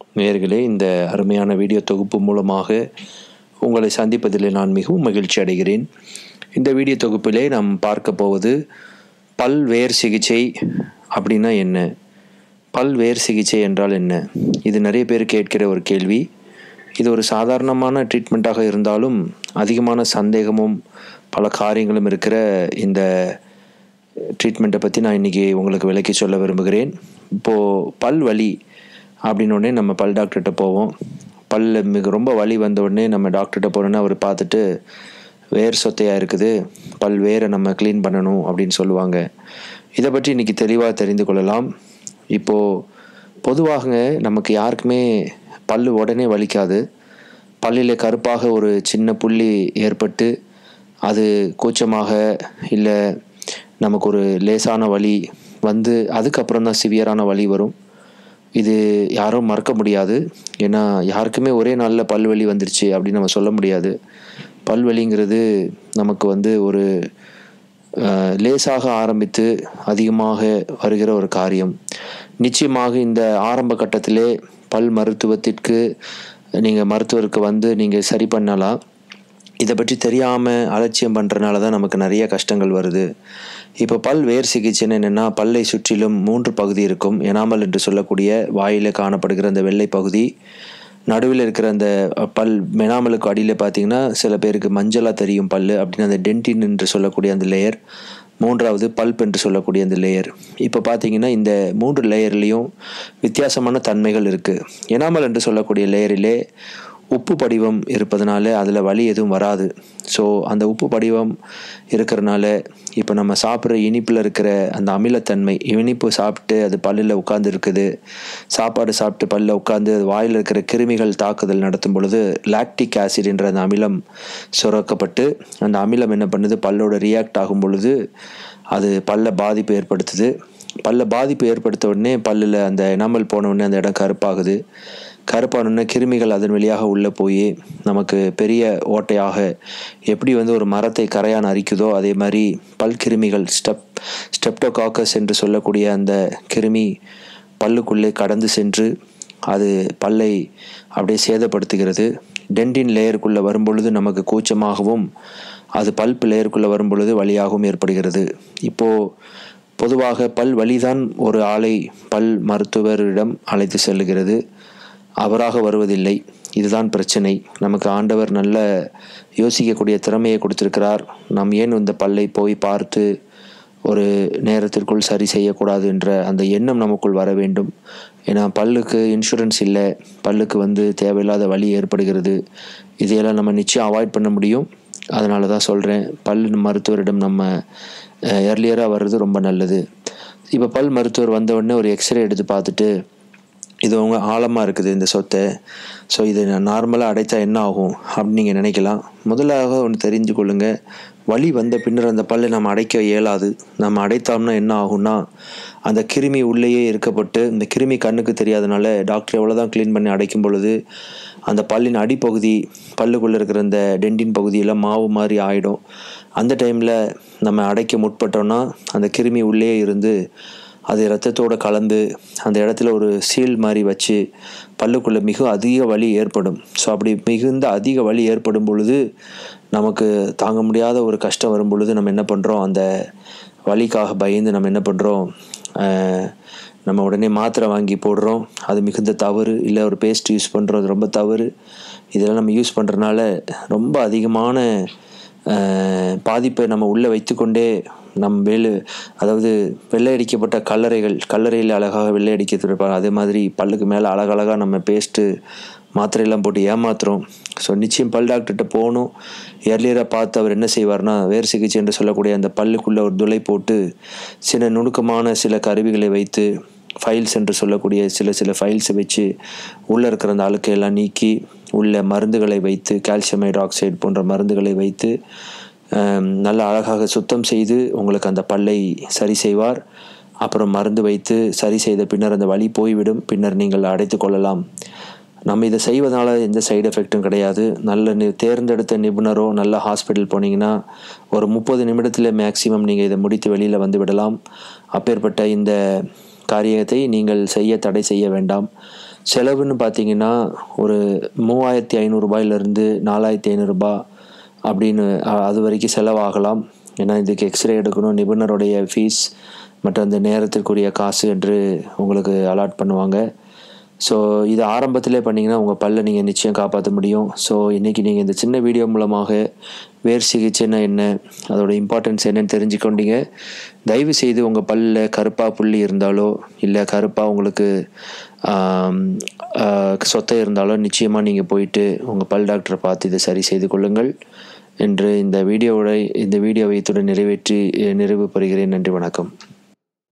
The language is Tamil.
நேயர்களே இந்த அருமையான வீடியோ தொகுப்பு மூலமாக உங்களை சந்திப்பதில் நான் மிகவும் மகிழ்ச்சி அடைகிறேன் இந்த வீடியோ தொகுப்பிலே நாம் பார்க்க போவது பல்வேர் சிகிச்சை அப்படின்னா என்ன பல்வேர் சிகிச்சை என்றால் என்ன இது நிறைய பேர் கேட்கிற ஒரு கேள்வி இது ஒரு சாதாரணமான ட்ரீட்மெண்ட்டாக இருந்தாலும் அதிகமான சந்தேகமும் பல காரியங்களும் இருக்கிற இந்த ட்ரீட்மெண்ட்டை பற்றி நான் இன்றைக்கி உங்களுக்கு விளக்கி சொல்ல விரும்புகிறேன் இப்போது பல் வலி அப்படின்னு உடனே நம்ம பல் டாக்டர்கிட்ட போவோம் பல்ல மிக ரொம்ப வலி வந்த உடனே நம்ம டாக்டர்கிட்ட போனோன்னா அவர் பார்த்துட்டு வேர் சொத்தையாக இருக்குது பல் வேரை நம்ம க்ளீன் பண்ணணும் அப்படின்னு சொல்லுவாங்க இதை பற்றி இன்றைக்கி தெளிவாக தெரிந்து கொள்ளலாம் இப்போது பொதுவாக நமக்கு யாருக்குமே பல் உடனே வலிக்காது பல்லில் கருப்பாக ஒரு சின்ன புள்ளி ஏற்பட்டு அது கூச்சமாக இல்லை நமக்கு ஒரு லேசான வலி வந்து அதுக்கப்புறம் தான் சிவியரான வலி வரும் இது யாரும் மறக்க முடியாது ஏன்னா யாருக்குமே ஒரே நாளில் பல்வலி வந்துருச்சு அப்படின்னு நம்ம சொல்ல முடியாது பல்வலிங்கிறது நமக்கு வந்து ஒரு அஹ், லேசாக ஆரம்பித்து அதிகமாக வருகிற ஒரு காரியம் நிச்சயமாக இந்த ஆரம்ப கட்டத்திலே பல் மருத்துவத்திற்கு நீங்கள் மருத்துவருக்கு வந்து நீங்கள் சரி பண்ணலாம் இதை பற்றி தெரியாமல் அலட்சியம் பண்ணுறனால தான் நமக்கு நிறைய கஷ்டங்கள் வருது இப்போ பல் வேர் சிகிச்சைன்னு என்னென்னா பல்லை சுற்றிலும் மூன்று பகுதி இருக்கும் எனாமல் என்று சொல்லக்கூடிய வாயில் காணப்படுகிற அந்த வெள்ளை பகுதி நடுவில் இருக்கிற அந்த பல் மெனாமலுக்கு அடியில் பார்த்தீங்கன்னா சில பேருக்கு மஞ்சளாக தெரியும் பல் அப்படின்னு அந்த டென்டின் என்று சொல்லக்கூடிய அந்த லேயர் மூன்றாவது பல்ப் என்று சொல்லக்கூடிய அந்த லேயர் இப்போ பார்த்தீங்கன்னா இந்த மூன்று லேயர்லேயும் வித்தியாசமான தன்மைகள் இருக்குது எனாமல் என்று சொல்லக்கூடிய லேயரிலே உப்பு படிவம் இருப்பதனால அதில் வலி எதுவும் வராது ஸோ அந்த உப்பு படிவம் இருக்கிறனால இப்போ நம்ம சாப்பிட்ற இனிப்பில் இருக்கிற அந்த அமிலத்தன்மை இனிப்பு சாப்பிட்டு அது பல்லில் உட்கார்ந்து இருக்குது சாப்பாடு சாப்பிட்டு பல்லில் உட்காந்து அது வாயில் இருக்கிற கிருமிகள் தாக்குதல் நடத்தும் பொழுது லாக்டிக் ஆசிட் என்ற அந்த அமிலம் சுரக்கப்பட்டு அந்த அமிலம் என்ன பண்ணுது பல்லோட ரியாக்ட் ஆகும் பொழுது அது பல்ல பாதிப்பு ஏற்படுத்துது பல்ல பாதிப்பு ஏற்படுத்த உடனே பல்லில் அந்த எனாமல் போன உடனே அந்த இடம் கருப்பாகுது கருப்பானோடனே கிருமிகள் அதன் வழியாக உள்ளே போய் நமக்கு பெரிய ஓட்டையாக எப்படி வந்து ஒரு மரத்தை கரையான் அரிக்குதோ அதே மாதிரி பல் கிருமிகள் ஸ்டெப் ஸ்டெப்டோகாக்கஸ் என்று சொல்லக்கூடிய அந்த கிருமி பல்லுக்குள்ளே கடந்து சென்று அது பல்லை அப்படியே சேதப்படுத்துகிறது டென்டின் லேயருக்குள்ளே வரும்பொழுது நமக்கு கூச்சமாகவும் அது பல்ப் லேயருக்குள்ளே வரும்பொழுது வலியாகவும் ஏற்படுகிறது இப்போது பொதுவாக பல் வலிதான் ஒரு ஆளை பல் மருத்துவரிடம் அழைத்து செல்லுகிறது அவராக வருவதில்லை இதுதான் பிரச்சனை நமக்கு ஆண்டவர் நல்ல யோசிக்கக்கூடிய திறமையை கொடுத்திருக்கிறார் நாம் ஏன் இந்த பல்லை போய் பார்த்து ஒரு நேரத்திற்குள் சரி செய்யக்கூடாது என்ற அந்த எண்ணம் நமக்குள் வர வேண்டும் ஏன்னா பல்லுக்கு இன்சூரன்ஸ் இல்லை பல்லுக்கு வந்து தேவையில்லாத வலி ஏற்படுகிறது இதையெல்லாம் நம்ம நிச்சயம் அவாய்ட் பண்ண முடியும் அதனால தான் சொல்கிறேன் பல் மருத்துவரிடம் நம்ம எர்லியராக வர்றது ரொம்ப நல்லது இப்போ பல் மருத்துவர் வந்த உடனே ஒரு எக்ஸ்ரே எடுத்து பார்த்துட்டு இது உங்க ஆழமாக இருக்குது இந்த சொத்தை ஸோ இது நார்மலாக அடைத்தா என்ன ஆகும் அப்படின்னு நீங்கள் நினைக்கலாம் முதலாக ஒன்று தெரிஞ்சு கொள்ளுங்க வலி வந்த பின்னர் அந்த பல்லை நம்ம அடைக்க இயலாது நம்ம அடைத்தோம்னா என்ன ஆகும்னா அந்த கிருமி உள்ளேயே இருக்கப்பட்டு இந்த கிருமி கண்ணுக்கு தெரியாதனால டாக்டர் எவ்வளோ தான் க்ளீன் பண்ணி அடைக்கும் பொழுது அந்த பல்லின் அடிப்பகுதி பல்லுக்குள்ளே இருக்கிற அந்த டென்டின் பகுதியெல்லாம் மாவு மாதிரி ஆகிடும் அந்த டைமில் நம்ம அடைக்க முற்பட்டோம்னா அந்த கிருமி உள்ளே இருந்து அது ரத்தத்தோடு கலந்து அந்த இடத்துல ஒரு சீல் மாதிரி வச்சு பல்லுக்குள்ளே மிக அதிக வலி ஏற்படும் ஸோ அப்படி மிகுந்த அதிக வலி ஏற்படும் பொழுது நமக்கு தாங்க முடியாத ஒரு கஷ்டம் வரும் பொழுது நம்ம என்ன பண்ணுறோம் அந்த வலிக்காக பயந்து நம்ம என்ன பண்ணுறோம் நம்ம உடனே மாத்திரை வாங்கி போடுறோம் அது மிகுந்த தவறு இல்லை ஒரு பேஸ்ட் யூஸ் பண்ணுறோம் அது ரொம்ப தவறு இதெல்லாம் நம்ம யூஸ் பண்ணுறனால ரொம்ப அதிகமான அஹ், பாதிப்பை நம்ம உள்ளே வைத்துக்கொண்டே நம் வேலு அதாவது வெள்ளையடிக்கப்பட்ட கல்லறைகள் கல்லறையில் அழகாக வெள்ளையடிக்கப்பட்டிருப்பாங்க அதே மாதிரி பல்லுக்கு மேலே அழகழகாக நம்ம பேஸ்ட்டு மாத்திரையெல்லாம் போட்டு ஏமாத்துறோம் ஸோ நிச்சயம் பல் டாக்டர்கிட்ட போகணும் எர்லியராக பார்த்து அவர் என்ன செய்வார்னா வேர் சிகிச்சை என்று சொல்லக்கூடிய அந்த பல்லுக்குள்ளே ஒரு துளை போட்டு சில நுணுக்கமான சில கருவிகளை வைத்து ஃபைல்ஸ் என்று சொல்லக்கூடிய சில சில ஃபைல்ஸை வச்சு உள்ளே இருக்கிற அந்த அழுக்கையெல்லாம் நீக்கி உள்ள மருந்துகளை வைத்து கால்சியம் ஹைட்ராக்சைடு போன்ற மருந்துகளை வைத்து ஆம், நல்ல அழகாக சுத்தம் செய்து உங்களுக்கு அந்த பல்லை சரி செய்வார் அப்புறம் மருந்து வைத்து சரி செய்த பின்னர் அந்த வலி போய்விடும் பின்னர் நீங்கள் அடைத்து கொள்ளலாம் நம்ம இதை செய்வதனால எந்த சைடு எஃபெக்ட்டும் கிடையாது நல்ல நி தேர்ந்தெடுத்த நிபுணரோ நல்ல ஹாஸ்பிட்டல் போனீங்கன்னா ஒரு முப்பது நிமிடத்தில் மேக்ஸிமம் நீங்கள் இதை முடித்து வெளியில் வந்து விடலாம் அப்பேற்பட்ட இந்த காரியத்தை நீங்கள் செய்ய தடை செய்ய வேண்டாம் செலவுன்னு பார்த்தீங்கன்னா ஒரு மூவாயிரத்தி ஐநூறுரூபாயிலிருந்து நாலாயிரத்தி ஐநூறுரூபா அப்படின்னு அ- அது வரைக்கும் செலவாகலாம் ஏன்னா இதுக்கு எக்ஸ்ரே எடுக்கணும் நிபுணருடைய ஃபீஸ் மற்றும் அந்த நேரத்திற்குரிய காசு என்று உங்களுக்கு அலாட் பண்ணுவாங்க ஸோ இது ஆரம்பத்திலே பண்ணிங்கன்னா உங்கள் பல்லை நீங்கள் நிச்சயம் காப்பாற்ற முடியும் ஸோ இன்றைக்கி நீங்கள் இந்த சின்ன வீடியோ மூலமாக வேர் சிகிச்சைன்னா என்ன அதோட இம்பார்ட்டன்ஸ் என்னன்னு தெரிஞ்சுக்கொண்டீங்க தயவு செய்து உங்கள் பல்லில் கருப்பாக புள்ளி இருந்தாலோ இல்லை கருப்பாக உங்களுக்கு ஆம், ஆ, சொத்தை இருந்தாலோ நிச்சயமாக நீங்கள் போயிட்டு உங்கள் பல் டாக்டரை பார்த்து இதை சரி செய்து கொள்ளுங்கள் என்று இந்த வீடியோவை இந்த வீடியோவை இத்துடன் நிறைவேற்றி நிறைவு பெறுகிறேன் நன்றி வணக்கம்